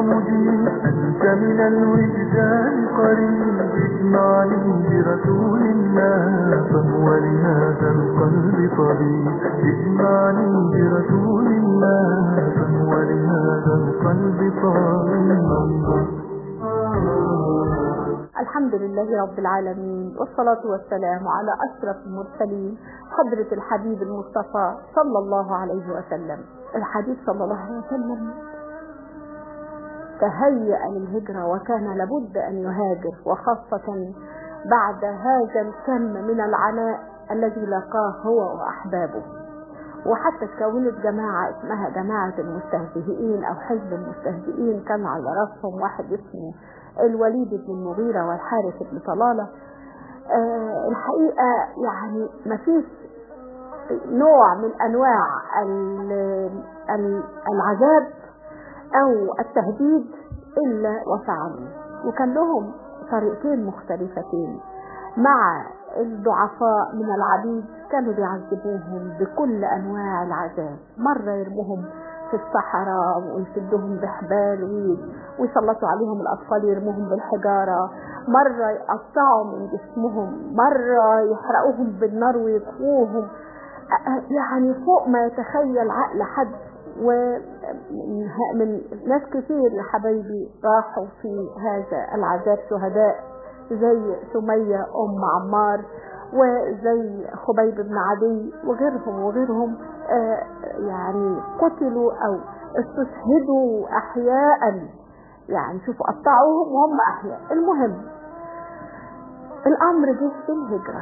مجيب أنت من الوجدان قريب اجمعني برسول الله فهو لهذا القلب طبيب اجمعني برسول الله فهو لهذا القلب طبيب الحمد لله رب العالمين والصلاة والسلام على أشرف المرسلين حضرة الحبيب المصطفى صلى الله عليه وسلم الحبيب صلى الله عليه وسلم تهيأ للهجرة وكان لابد أن يهاجر وخاصة بعد هذا الكم من العناء الذي لاقاه هو وأحبابه وحتى تكونت جماعة اسمها جماعة المستهزئين أو حزب المستهزئين كان على رأسهم واحد اسمه الوليد بن المغيرة والحارث بن طلالة آه الحقيقة يعني مفيش نوع من أنواع العذاب أو التهديد إلا وفعلوا وكان لهم طريقتين مختلفتين مع الضعفاء من العبيد كانوا بيعذبوهم بكل أنواع العذاب مرة يرموهم في الصحراء ويشدهم بحبال ويسلطوا عليهم الأطفال يرموهم بالحجارة مرة يقطعوا من جسمهم مرة يحرقوهم بالنار ويطفوهم يعني فوق ما يتخيل عقل حد ومن ناس كتير يا حبايبي راحوا في هذا العذاب شهداء زي سمية أم عمار وزي خبيب بن عدي وغيرهم وغيرهم آه يعني قتلوا أو استشهدوا أحياء يعني شوفوا قطعوهم وهم أحياء المهم الأمر جه في الهجرة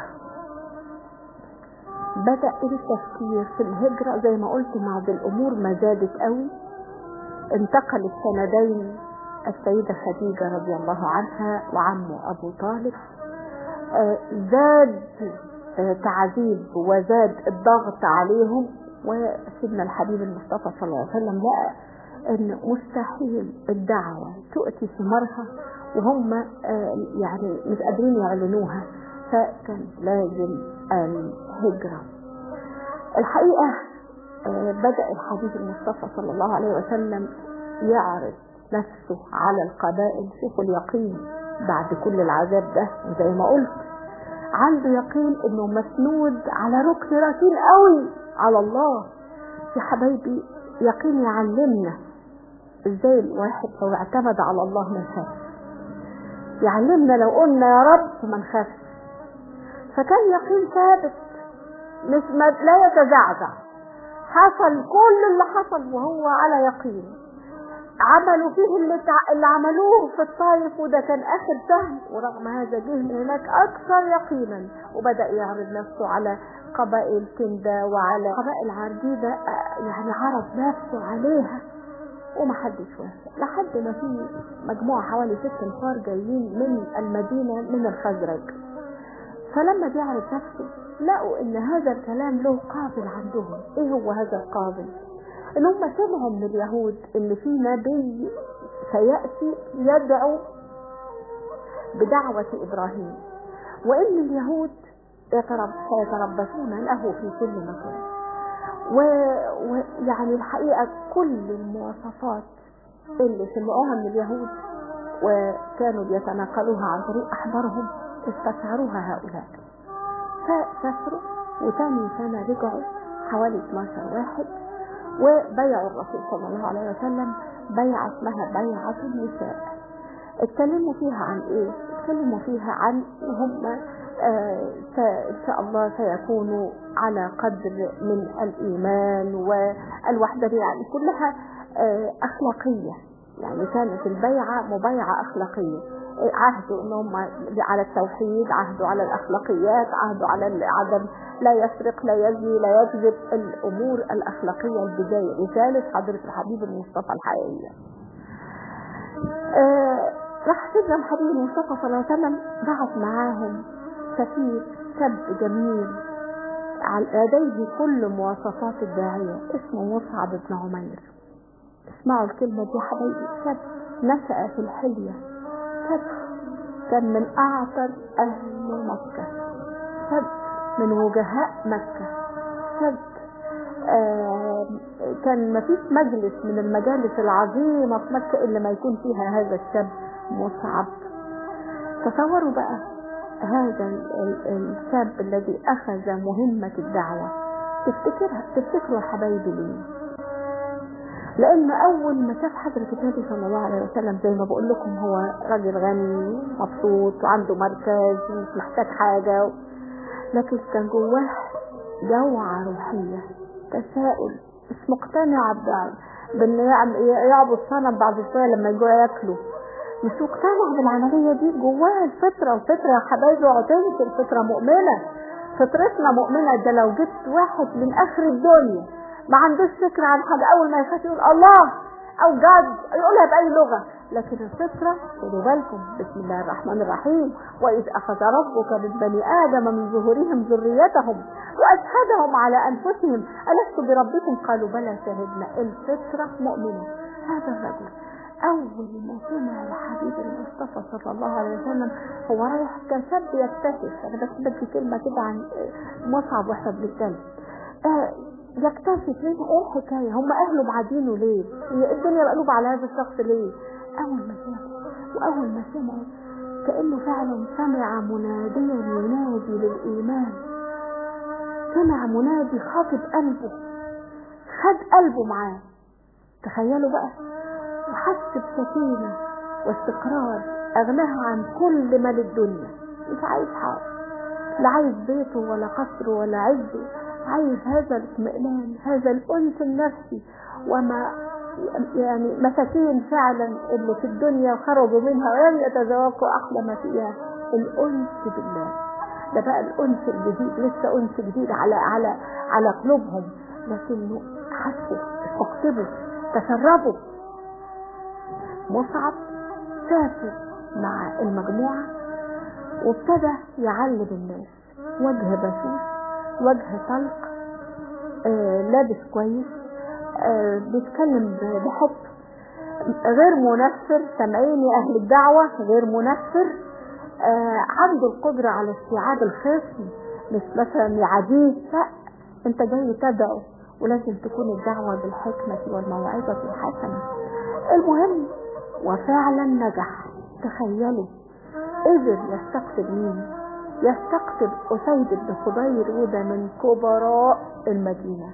بدأ التفكير في الهجرة زي ما قلت بعد الأمور ما زادت قوي انتقل السندين السيدة خديجة رضي الله عنها وعمه أبو طالب آه زاد آه تعذيب وزاد الضغط عليهم وسيدنا الحبيب المصطفى صلى الله عليه وسلم لقى ان مستحيل الدعوة تؤتي ثمارها وهم آه يعني مش قادرين يعلنوها فكان لازم الهجرة الحقيقة بدأ الحبيب المصطفى صلى الله عليه وسلم يعرض نفسه على القبائل شوفوا اليقين بعد كل العذاب ده وزي ما قلت عنده يقين انه مسنود على ركن ركين قوي على الله يا حبايبي يقين يعلمنا ازاي الواحد لو اعتمد على الله ما يخافش يعلمنا لو قلنا يا رب ما نخافش فكان يقين ثابت مش لا يتزعزع حصل كل اللي حصل وهو على يقين عملوا فيه اللي, تع... اللي عملوه في الطائف وده كان اخر سهم ورغم هذا جه من هناك اكثر يقينا وبدا يعرض نفسه على قبائل كندا وعلى قبائل عرجيدة يعني عرض نفسه عليها ومحدش وافق لحد ما في مجموعة حوالي ست انفار جايين من المدينة من الخزرج فلما بيعرض نفسه لقوا ان هذا الكلام له قابل عندهم ايه هو هذا القابل ان هم سمعوا من اليهود ان في نبي سيأتي يدعو بدعوة ابراهيم وان اليهود سيتربصون له في كل مكان ويعني الحقيقة كل المواصفات اللي سمعوها من اليهود وكانوا بيتناقلوها عن طريق أحبارهم استشعروها هؤلاء فسافروا وتاني سنة رجعوا حوالي 12 واحد وبيعوا الرسول صلى الله عليه وسلم بيعة اسمها بيعة النساء اتكلموا فيها عن ايه اتكلموا فيها عن هم آه ان شاء الله سيكونوا على قدر من الايمان والوحدة يعني كلها آه اخلاقية يعني كانت البيعة مبايعة اخلاقية عهدوا انهم على التوحيد عهدوا على الاخلاقيات عهدوا على عدم لا يسرق لا يزني لا يكذب الامور الاخلاقيه البدايه رساله حضره الحبيب المصطفى الحقيقيه. آه راح سيدنا الحبيب المصطفى صلى الله عليه وسلم بعث معاهم سفير شاب جميل لديه كل مواصفات الداعيه اسمه مصعب بن عمير. اسمعوا الكلمه دي يا حبايبي شاب نشأ في الحليه شاب كان من أعطر أهل مكة شاب من وجهاء مكة شاب كان مفيش مجلس من المجالس العظيمة في مكة إلا ما يكون فيها هذا الشاب مصعب تصوروا بقى هذا ال- ال- الشاب الذي أخذ مهمة الدعوة تفتكرها تفتكروا يا حبايبي ليه؟ لأن أول ما شاف حضرة النبي صلى الله عليه وسلم زي ما بقول لكم هو راجل غني مبسوط وعنده مركز ومش محتاج حاجة لكن كان جواه جوعة روحية تساؤل مش مقتنع ب- بان يعم- يعبد صنم بعد شوية لما يجوا ياكلوا مش مقتنع بالعملية دي جواه الفطرة الفطرة يا حبايبي وعطية الفطرة مؤمنة فطرتنا مؤمنة ده لو جبت واحد من آخر الدنيا ما عندوش فكرة عن حاجة أول ما يخاف يقول الله أو جاد يقولها بأي لغة لكن الفطرة خدوا بالكم بسم الله الرحمن الرحيم وإذ أخذ ربك من بني آدم من ظهورهم ذريتهم وأشهدهم على أنفسهم ألست بربكم قالوا بلى شهدنا الفطرة مؤمنة هذا الرجل أول ما سمع الحبيب المصطفى صلى الله عليه وسلم هو رايح كشاب يكتشف أنا بس بدي كلمة كده عن مصعب واحنا بنتكلم آه يكتشف منه ايه الحكاية هم اهله معادينه ليه هي الدنيا مقلوبة على هذا الشخص ليه اول ما شافه واول ما سمع كأنه فعلا سمع مناديا ينادي للإيمان سمع منادي خاطب قلبه خد قلبه معاه تخيلوا بقى وحس بسكينة واستقرار أغناه عن كل مال الدنيا مش عايز حاجة لا عايز بيته ولا قصره ولا عزه عايز هذا الاطمئنان هذا الأنس النفسي وما يعني مساكين فعلا اللي في الدنيا خرجوا منها ولم يتذوقوا أحلى ما فيها الأنس بالله ده بقى الأنس الجديد لسه أنس جديد على على على قلوبهم لكنه حسوا استقطبوا تشربوا مصعب سافر مع المجموعة وابتدى يعلم الناس وجه بشوش وجه طلق آه لابس كويس آه بيتكلم بحب غير منفر سامعين يا اهل الدعوة غير منفر آه عنده القدرة على استيعاب الخصم مش مثلا يعاديه لا انت جاي تدعو ولازم تكون الدعوة بالحكمة والموعظة الحسنة المهم وفعلا نجح تخيلوا قدر يستقطب مين يستقطب أسيد بن خضير وده من كبراء المدينة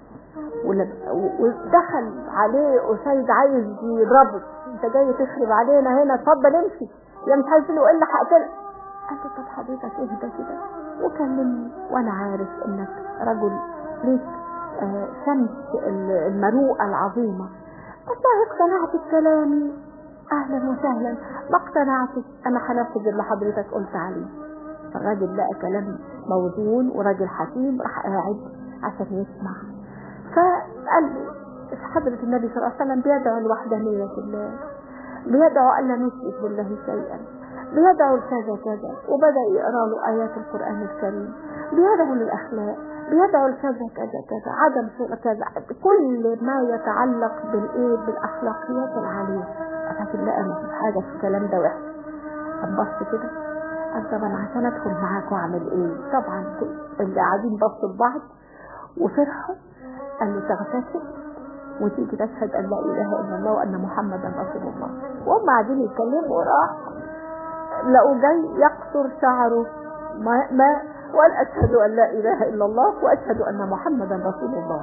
ودخل عليه أسيد عايز يضربه انت جاي تخرب علينا هنا اتفضل امشي يا مش عايز له الا هقتلك قال له طب حضرتك اهدى كده وكلمني وانا عارف انك رجل ليك آه شمس المروءة العظيمة والله اقتنعت بكلامي اهلا وسهلا ما اقتنعتش انا هنفذ اللي حضرتك قلت عليه فالراجل لقى كلام موزون وراجل حكيم راح قاعد عشان يسمع فقال حضرة النبي صلى الله عليه وسلم بيدعو لوحدانية الله بيدعو ألا نشرك بالله شيئا بيدعو لكذا كذا وبدأ يقرأ له آيات القرآن الكريم بيدعو للأخلاق بيدعو لكذا كذا كذا عدم كذا كل ما يتعلق بالإيه بالأخلاقيات العالية لكن لا أنا في حاجة في الكلام ده وحش بص كده قال طبعا عشان ادخل معاك واعمل ايه طبعا اللي قاعدين بصوا لبعض وفرحوا قال له تغتسل وتيجي تشهد ان لا اله الا الله وان محمدا رسول الله وهم قاعدين يتكلموا وراح لقوا جاي يقصر شعره ما, ما وقال اشهد ان لا اله الا الله واشهد ان محمدا رسول الله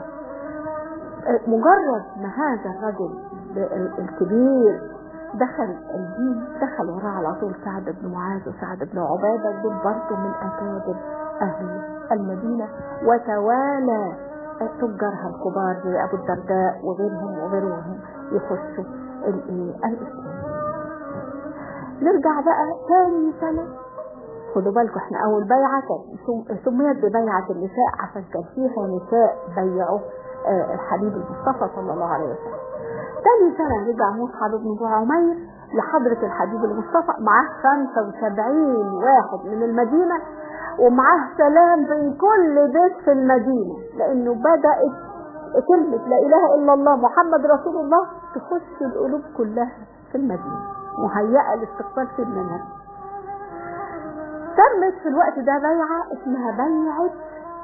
مجرد ما هذا الرجل الكبير دخل الدين دخل وراه على طول سعد بن معاذ وسعد بن عبادة دول برضه من أكابر أهل المدينة وتوالى تجارها الكبار زي أبو الدرداء وغيرهم وغيرهم يخشوا الإسلام نرجع بقى تاني سنة خدوا بالكم احنا أول بيعة سميت ببيعة النساء عشان كان فيها نساء بيعوا الحبيب المصطفى صلى الله عليه وسلم تاني سنة رجع مصعب بن عمير لحضرة الحبيب المصطفى معاه 75 واحد من المدينة ومعاه سلام بين كل بيت في المدينة لأنه بدأت كلمة لا إله إلا الله محمد رسول الله تخش القلوب كلها في المدينة مهيئة لاستقبال كل منها تمت في الوقت ده بيعة اسمها بيعة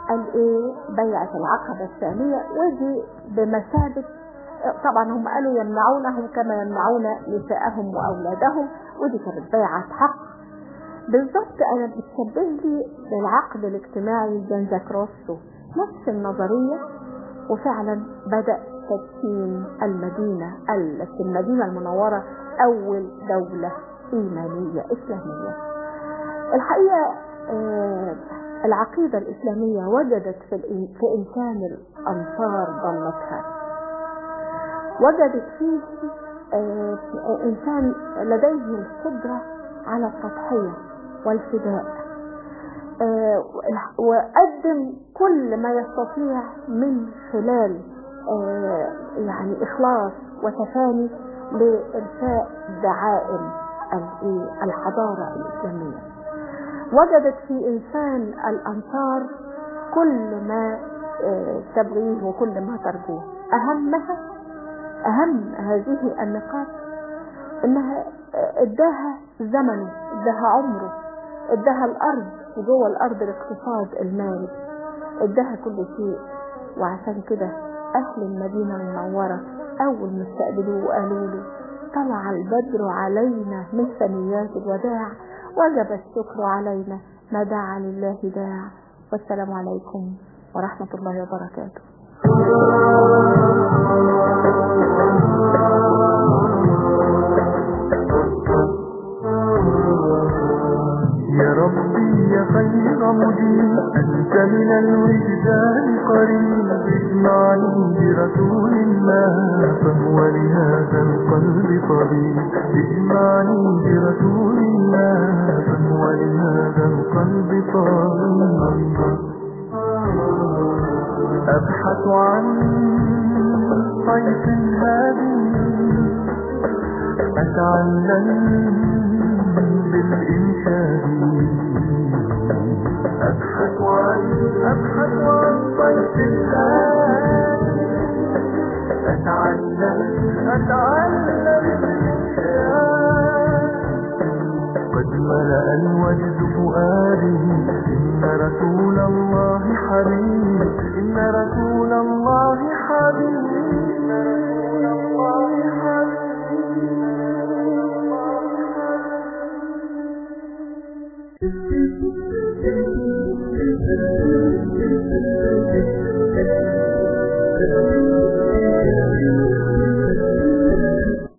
الايه بيعة العقبة الثانية ودي بمثابة طبعا هم قالوا يمنعونهم كما يمنعون نساءهم واولادهم ودي كانت بيعة حق بالظبط انا بتشبه لي بالعقد الاجتماعي جانزاك روسو نفس النظرية وفعلا بدأ تدشين المدينة في المدينة المنورة أول دولة إيمانية إسلامية الحقيقة آه العقيدة الإسلامية وجدت في, في إنسان الأنصار ضمتها وجدت فيه آه إنسان لديه القدرة على التضحية والفداء آه وقدم كل ما يستطيع من خلال آه يعني إخلاص وتفاني لإرساء دعائم الحضارة الإسلامية وجدت في إنسان الأنصار كل ما آه تبغيه وكل ما ترجوه أهمها أهم هذه النقاط إنها اداها زمنه اداها عمره اداها الأرض وجوه الأرض الاقتصاد المالي اداها كل شيء وعشان كده أهل المدينة المنورة أول ما استقبلوه وقالوا له طلع البدر علينا من ثنيات الوداع وجب الشكر علينا ما دعا لله داع والسلام عليكم ورحمة الله وبركاته يا ربي يا خير مجيب أنت من الوجدان قريب اجمعني برسول الله فهو لهذا القلب طبيب اجمعني برسول الله فهو لهذا القلب طبيب أبحث عن طيف هادي أتعلم بالإنشاد أبحث عن أبحث عن طيف الهادي أتعلم أتعلم بالإنشاد قد ملأ الوجد فؤادي إن رسول الله حبيب إن رسول الله حبيب إن رسول الله حبيب